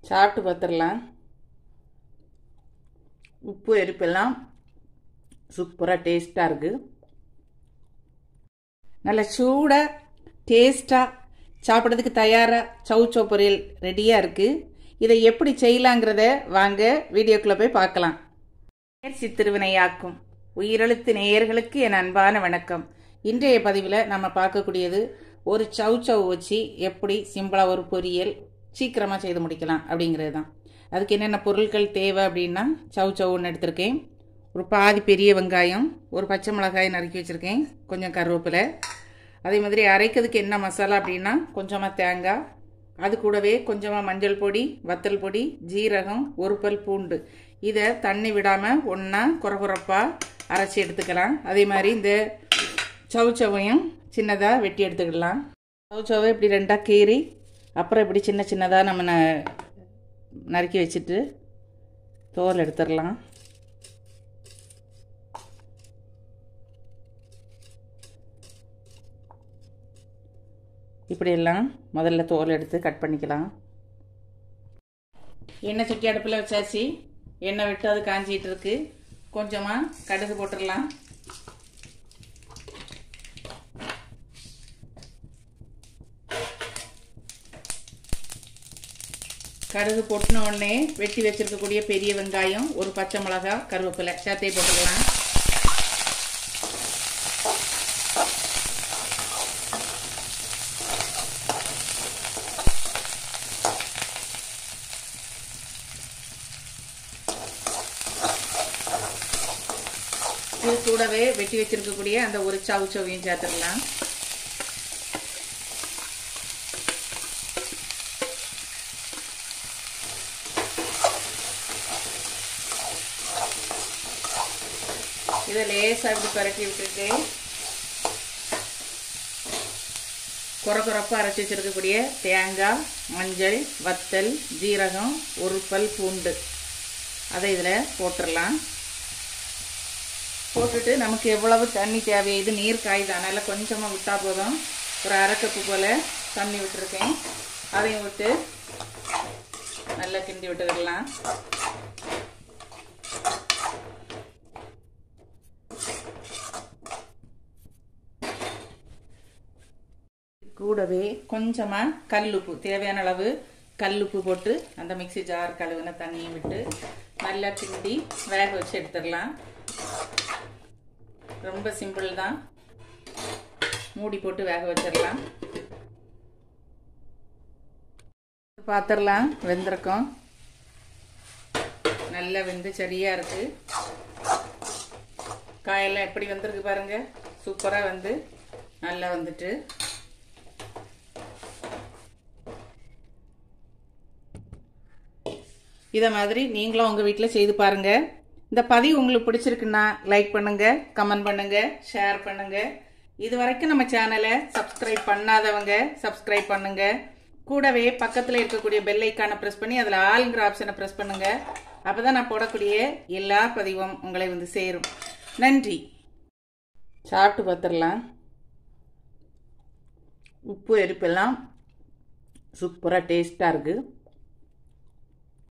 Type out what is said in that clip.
சாப்பிட்டு பார்த்துடலாம் உப்பு எரிப்பெல்லாம் சூப்பராக டேஸ்ட்டாக இருக்குது நல்ல சூடாக டேஸ்ட்டாக சாப்பிட்றதுக்கு தயாராக சவு சவு பொரியல் ரெடியாக இருக்குது இதை எப்படி செய்யலாங்கிறத வாங்க வீடியோக்குள்ளே போய் பார்க்கலாம் நேர்ச்சி திருவினையாக்கும் உயிரெழுத்து நேயர்களுக்கு என் அன்பான வணக்கம் இன்றைய பதிவில் நம்ம பார்க்கக்கூடியது ஒரு சவு சவு வச்சு எப்படி சிம்பிளாக ஒரு பொரியல் சீக்கிரமாக செய்து முடிக்கலாம் அப்படிங்கிறது தான் அதுக்கு என்னென்ன பொருட்கள் தேவை அப்படின்னா சவு சவு ஒன்று எடுத்திருக்கேன் ஒரு பாதி பெரிய வெங்காயம் ஒரு பச்சை மிளகாய் நறுக்கி வச்சுருக்கேன் கொஞ்சம் கருவேப்பிலை அதே மாதிரி அரைக்கிறதுக்கு என்ன மசாலா அப்படின்னா கொஞ்சமாக தேங்காய் அது கூடவே கொஞ்சமாக மஞ்சள் பொடி வத்தல் பொடி ஜீரகம் ஒரு பல் பூண்டு இதை தண்ணி விடாமல் ஒன்றா குறகுறப்பாக அரைச்சி எடுத்துக்கலாம் அதே மாதிரி இந்த சவு சவையும் சின்னதாக வெட்டி எடுத்துக்கலாம் சவு சவை இப்படி ரெண்டாக கீறி அப்புறம் இப்படி சின்ன சின்னதாக நம்ம ந நறுக்கி வச்சுட்டு தோல் எடுத்துடலாம் இப்படியெல்லாம் முதல்ல தோல் எடுத்து கட் பண்ணிக்கலாம் எண்ணெய் சட்டி அடுப்பில் வச்சாச்சு எண்ணெய் விட்டு அது காஞ்சிட்டு இருக்கு கொஞ்சமாக கடுகு போட்டுடலாம் கடுகு பொட்டின உடனே வெட்டி வச்சிருக்கக்கூடிய பெரிய வெங்காயம் ஒரு பச்சை மிளகா கருவேப்பிலை சேர்த்தே போட்டுக்கலாம் இது கூடவே வெட்டி வச்சிருக்கக்கூடிய அந்த ஒரு சவு சவையும் சேர்த்துடலாம் இதை லேசாக இப்படி பரட்டி விட்டுட்டு குறை குறைப்பாக அரைச்சி வச்சிருக்கக்கூடிய தேங்காய் மஞ்சள் வத்தல் ஜீரகம் ஒரு பல் பூண்டு அதை இதில் போட்டுடலாம் போட்டுட்டு நமக்கு எவ்வளவு தண்ணி தேவை இது நீர் காயுது அதனால் கொஞ்சமாக விட்டால் போதும் ஒரு அரை கப்பு போல் தண்ணி விட்டுருக்கேன் அதையும் விட்டு நல்லா கிண்டி விட்டுக்கிடலாம் கூடவே கொஞ்சமாக கல்லுப்பு தேவையான அளவு கல்லுப்பு போட்டு அந்த மிக்சி ஜார் கழுவின தண்ணியும் விட்டு நல்லா கிண்டி வேக வச்சு எடுத்துடலாம் ரொம்ப சிம்பிள் தான் மூடி போட்டு வேக வச்சிடலாம் பார்த்துடலாம் வெந்திருக்கோம் நல்லா வெந்து சரியாக இருக்கு காயெல்லாம் எப்படி வந்திருக்கு பாருங்க சூப்பராக வந்து நல்லா வந்துட்டு இதை மாதிரி நீங்களும் உங்கள் வீட்டில் செய்து பாருங்கள் இந்த பதிவு உங்களுக்கு பிடிச்சிருக்குன்னா லைக் பண்ணுங்க கமெண்ட் பண்ணுங்க ஷேர் பண்ணுங்க இது வரைக்கும் நம்ம சேனலை சப்ஸ்கிரைப் பண்ணாதவங்க சப்ஸ்கிரைப் பண்ணுங்க கூடவே பக்கத்தில் இருக்கக்கூடிய பெல் ஐக்கானை ப்ரெஸ் பண்ணி அதில் ஆளுங்கிற ஆப்ஷனை ப்ரெஸ் பண்ணுங்க அப்பதான் நான் போடக்கூடிய எல்லா பதிவும் உங்களை வந்து சேரும் நன்றி சாப்பிட்டு பார்த்துடலாம் உப்பு எரிப்பெல்லாம் சூப்பராக டேஸ்ட்டாக இருக்குது